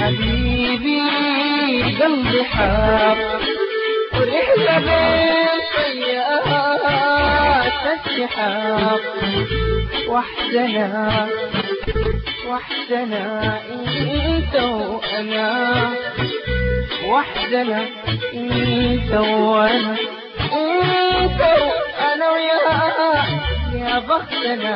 حبيبي قلبي حار ورحلة بين سيئات السحاب وحدنا وحدنا انت وانا وحدنا انت وانا انت وانا ويا يا بختنا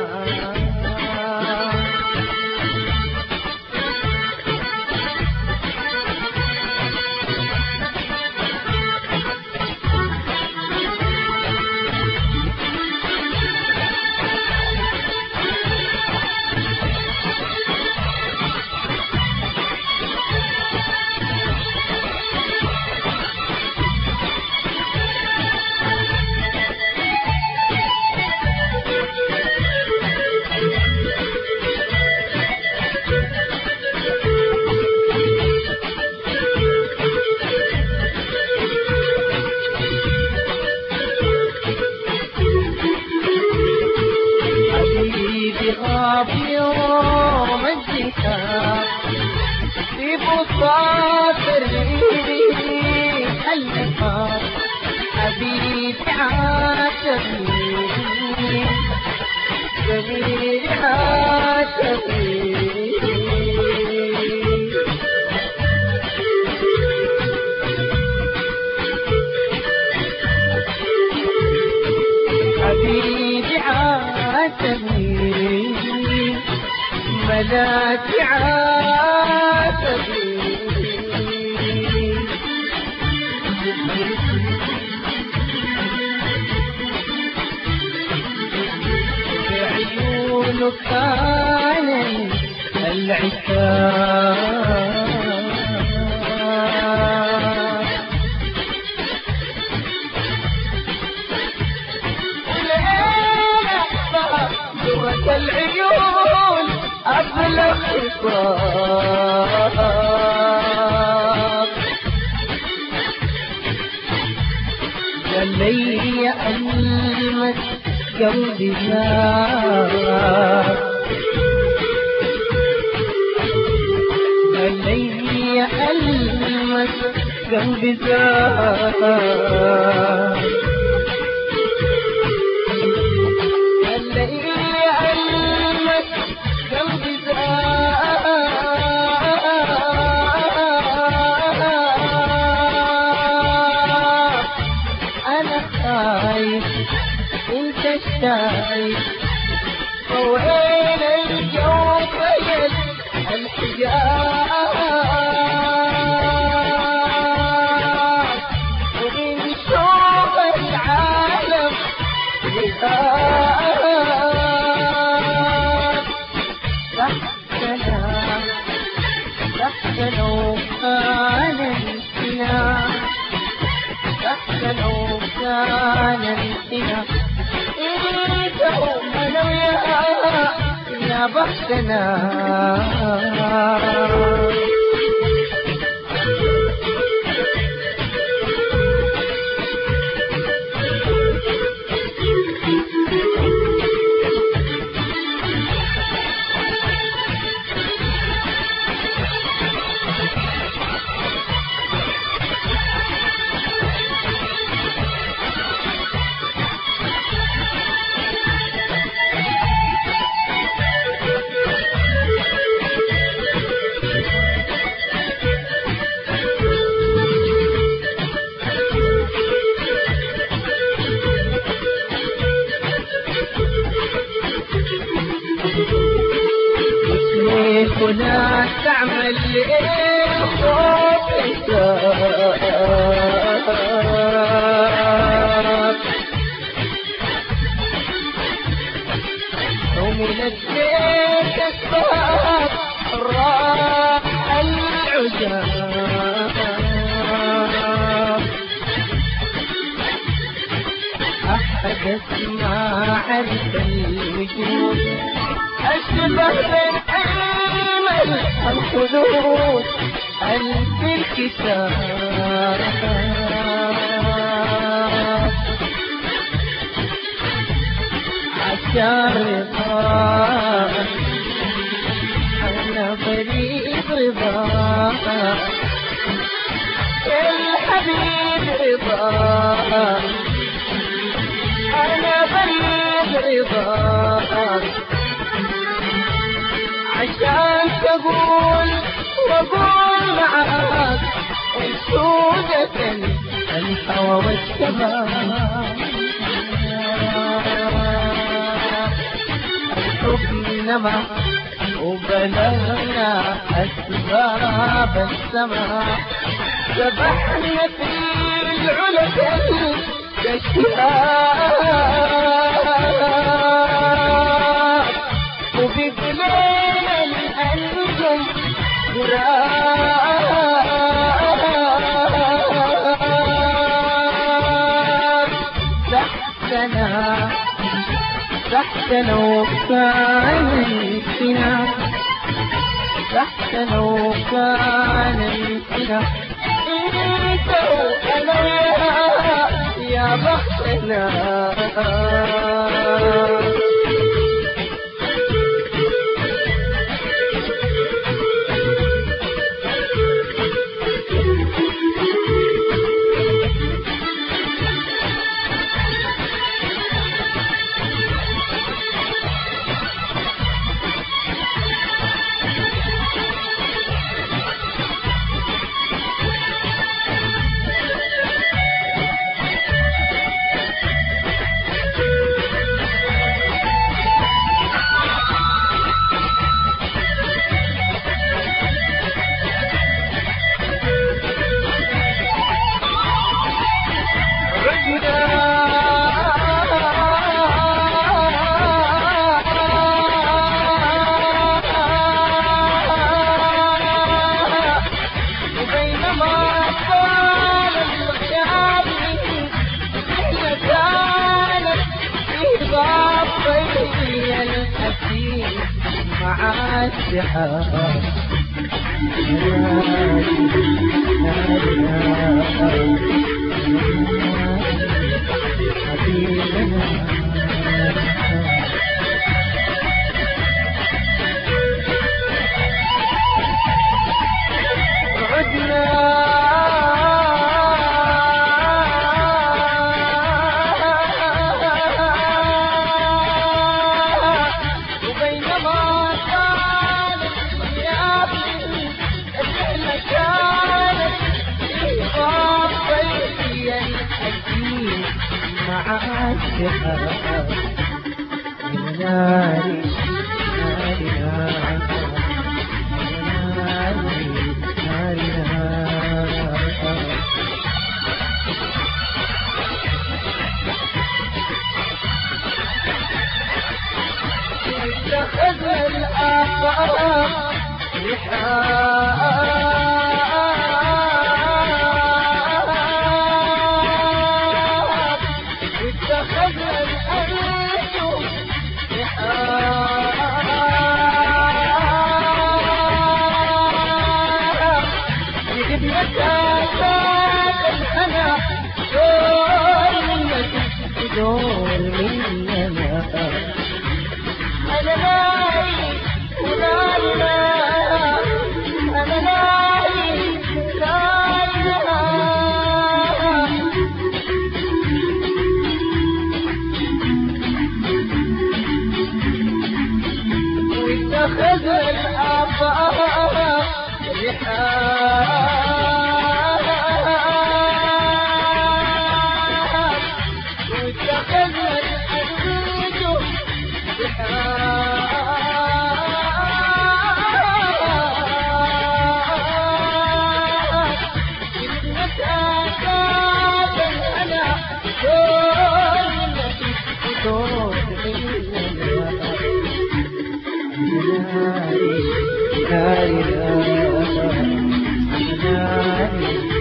حبيبي غاب يوم الزفاف في بساط الريح اللقاء حبيبي عاتبني جميل عاتبني حبيبي عاتبني ملاك عاتبني بعيونك كان العتاب لغة العيون أغلى خطاب لي ألمس قلبي زاد لي ألمس قلبي زاد اللي علمك قلبي زاد أنا خايف أنت شايف طويل الجو خيل الحجاب وبنشوف العالم تحتنا تحت لو كان السنا تحت لو كان السنا انت وانا وياها يا بختنا ليش ولا تعمل ليه خوف حساب ومن الديك الصاب راح العجاب أحد اسمع عرف الوجود أشبه بين حمل الخدود ألف الكتاب عشان رضاك أنا بريء رضاك الحبيب رضاك أنا بريد رضاك عشان تقول وأقول معاك سودة الهوى والسماء الحب نما وبلغنا أسباب السماء سبحنا في العلا كالكشاف وفي بليل الأنجم غراب تحتنا تحتنا وكان الفنا تحتنا وكان الفنا انت وانا يا بختنا وبينما طال الغياب إحنا كانت في ضابطي الأسير مع السحاب عدنا وبينما كانت غيابي الرحلة كانت في ضابطي الحكيم مع السحاب ناري ناري ناري ناري اتخذ الآفاق رحاب اتخذ الأنس رحاب بابنك ذاك الهنا دور منك دور مننا أنا نايم ولا لا أنا نايم لا لا واتخذ الآفاق رحاب واتخذ الأنجم رحاب ابنك آداب الهنا دور منك دور مننا ناري ناري ناري